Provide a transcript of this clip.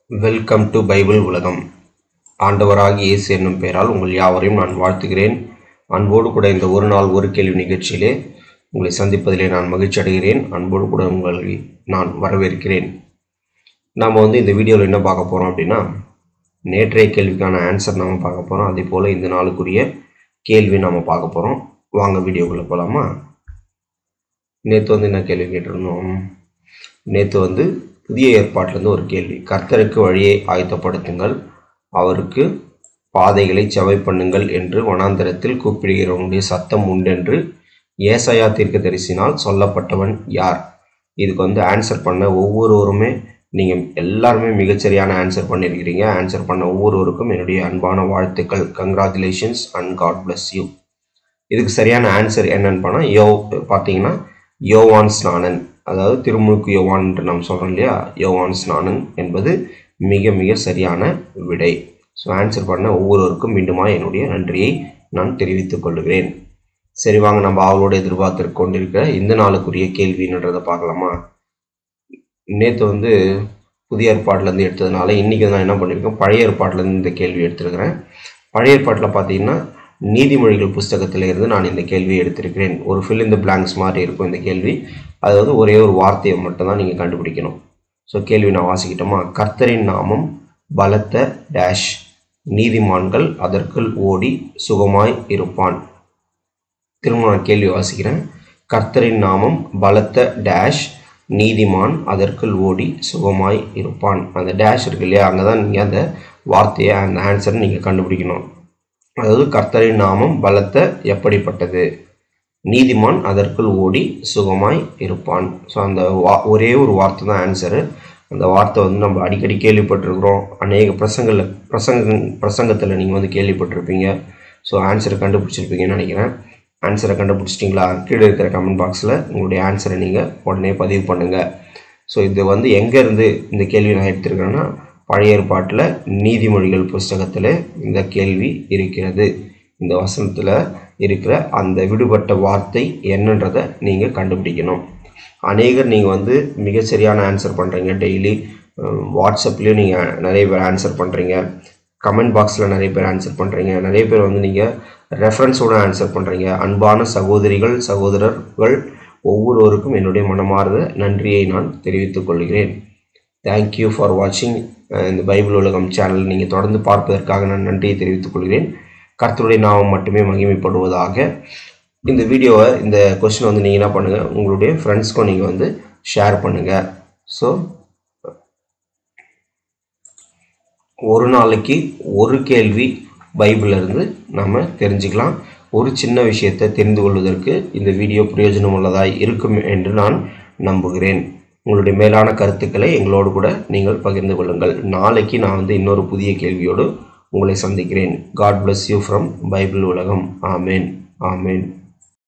welcome to Bible உலகம் ஆண்டவராகிய இயேசு என்னும் பெயரால் உங்கள் யாவரையும் நான் வாழ்த்துகிறேன் அன்போடு கூட இந்த ஒரு நாள் ஒரு கேள்வி நிகழ்ச்சியிலே உங்களை சந்திப்பதிலே நான் மகிழ்ச்சி அடைகிறேன் அன்போடு கூட உங்களை நான் வரவேற்கிறேன் நாம் வந்து இந்த வீடியோவில் என்ன பார்க்க போகிறோம் அப்படின்னா நேற்றைய கேள்விக்கான ஆன்சர் நம்ம பார்க்க போகிறோம் அதே போல் இந்த நாளுக்குரிய கேள்வி நாம் பார்க்க போகிறோம் வாங்க வீடியோக்குள்ளே போகலாமா நேற்று வந்து என்ன கேள்வி கேட்டிருந்தோம் நேற்று வந்து புதிய ஏற்பாட்டிலேருந்து ஒரு கேள்வி கர்த்தருக்கு வழியை ஆயத்தப்படுத்துங்கள் அவருக்கு பாதைகளை செவை பண்ணுங்கள் என்று வனாந்தரத்தில் கூப்பிடுகிறவனுடைய சத்தம் உண்டென்று ஏசாயா தீர்க்க தரிசினால் சொல்லப்பட்டவன் யார் இதுக்கு வந்து ஆன்சர் பண்ண ஒவ்வொருவருமே நீங்கள் எல்லாருமே மிகச்சரியான ஆன்சர் பண்ணியிருக்கிறீங்க ஆன்சர் பண்ண ஒவ்வொருவருக்கும் என்னுடைய அன்பான வாழ்த்துக்கள் congratulations and God bless you இதுக்கு சரியான ஆன்சர் என்னன்னு பண்ணால் யோ பார்த்தீங்கன்னா யோவான் ஸ்நானன் அதாவது திருமுழுக்கு யோவான் என்று நாம் சொல்கிறோம் இல்லையா யோவான் ஸ்நானன் என்பது மிக மிக சரியான விடை ஸோ ஆன்சர் பண்ண ஒவ்வொருவருக்கும் மீண்டுமா என்னுடைய நன்றியை நான் தெரிவித்துக் கொள்கிறேன் சரி வாங்க நம்ம அவளோட எதிர்பார்த்து கொண்டிருக்கிற இந்த நாளுக்குரிய கேள்வின்றதை பார்க்கலாமா நேற்று வந்து புதிய ஏற்பாட்டிலேருந்து எடுத்ததுனால இன்றைக்கி நான் என்ன பண்ணியிருக்கேன் பழைய ஏற்பாட்டிலேருந்து இந்த கேள்வி எடுத்திருக்கிறேன் பழைய ஏற்பாட்டில் பார்த்தீங்கன்னா நீதிமொழிகள் புஸ்தகத்தில் இருந்து நான் இந்த கேள்வியை எடுத்திருக்கிறேன் ஒரு ஃபில் இந்த பிளாங்க்ஸ் மாதிரி இருக்கும் இந்த கேள்வி அதாவது ஒரே ஒரு வார்த்தையை மட்டும்தான் நீங்கள் கண்டுபிடிக்கணும் ஸோ கேள்வி நான் வாசிக்கிட்டோமா கர்த்தரின் நாமம் பலத்த டேஷ் நீதிமான்கள் அதற்குள் ஓடி சுகமாய் இருப்பான் திரும்ப நான் கேள்வி வாசிக்கிறேன் கர்த்தரின் நாமம் பலத்த டேஷ் நீதிமான் அதற்குள் ஓடி சுகமாய் இருப்பான் அந்த டேஷ் இருக்கு இல்லையா அங்கே தான் நீங்கள் அந்த வார்த்தையை அந்த ஆன்சரை நீங்கள் கண்டுபிடிக்கணும் அதாவது கர்த்தரின் நாமம் பலத்த எப்படிப்பட்டது நீதிமான் அதற்குள் ஓடி சுகமாய் இருப்பான் ஸோ அந்த வா ஒரே ஒரு வார்த்தை தான் ஆன்சரு அந்த வார்த்தை வந்து நம்ம அடிக்கடி கேள்விப்பட்டிருக்கிறோம் அநேக பிரசங்கில் பிரசங்க பிரசங்கத்தில் நீங்கள் வந்து கேள்விப்பட்டிருப்பீங்க ஸோ ஆன்சரை கண்டுபிடிச்சிருப்பீங்கன்னு நினைக்கிறேன் ஆன்சரை கண்டுபிடிச்சிட்டிங்களா கீழே இருக்கிற கமெண்ட் பாக்ஸில் உங்களுடைய ஆன்சரை நீங்கள் உடனே பதிவு பண்ணுங்கள் ஸோ இது வந்து எங்கேருந்து இந்த கேள்வி நான் எடுத்திருக்கிறேன்னா பழைய ஏற்பாட்டில் நீதிமொழிகள் புஸ்தகத்தில் இந்த கேள்வி இருக்கிறது இந்த வசனத்தில் இருக்கிற அந்த விடுபட்ட வார்த்தை என்னன்றதை நீங்கள் கண்டுபிடிக்கணும் அநேகர் நீங்கள் வந்து மிகச்சரியான ஆன்சர் பண்ணுறீங்க டெய்லி வாட்ஸ்அப்லேயும் நீங்கள் நிறைய பேர் ஆன்சர் பண்ணுறீங்க கமெண்ட் பாக்ஸில் நிறைய பேர் ஆன்சர் பண்ணுறீங்க நிறைய பேர் வந்து நீங்கள் ரெஃபரன்ஸோடு ஆன்சர் பண்ணுறீங்க அன்பான சகோதரிகள் சகோதரர்கள் ஒவ்வொருவருக்கும் என்னுடைய மனமார்ந்த நன்றியை நான் தெரிவித்துக் கொள்கிறேன் தேங்க்யூ ஃபார் வாட்சிங் இந்த பைபிள் உலகம் சேனல் நீங்கள் தொடர்ந்து பார்ப்பதற்காக நான் நன்றியை தெரிவித்துக் கொள்கிறேன் கர்த்தருடைய நாமம் மட்டுமே மகிமைப்படுவதாக இந்த வீடியோவை இந்த கொஸ்டின் வந்து நீங்கள் என்ன பண்ணுங்கள் உங்களுடைய ஃப்ரெண்ட்ஸ்க்கும் நீங்கள் வந்து ஷேர் பண்ணுங்கள் ஸோ ஒரு நாளைக்கு ஒரு கேள்வி பைபிளில் இருந்து நம்ம தெரிஞ்சுக்கலாம் ஒரு சின்ன விஷயத்தை தெரிந்து கொள்வதற்கு இந்த வீடியோ பிரயோஜனம் உள்ளதாய் இருக்கும் என்று நான் நம்புகிறேன் உங்களுடைய மேலான கருத்துக்களை எங்களோடு கூட நீங்கள் பகிர்ந்து கொள்ளுங்கள் நாளைக்கு நான் வந்து இன்னொரு புதிய கேள்வியோடு உங்களை சந்திக்கிறேன் God bless you from Bible உலகம் ஆமேன் ஆமேன்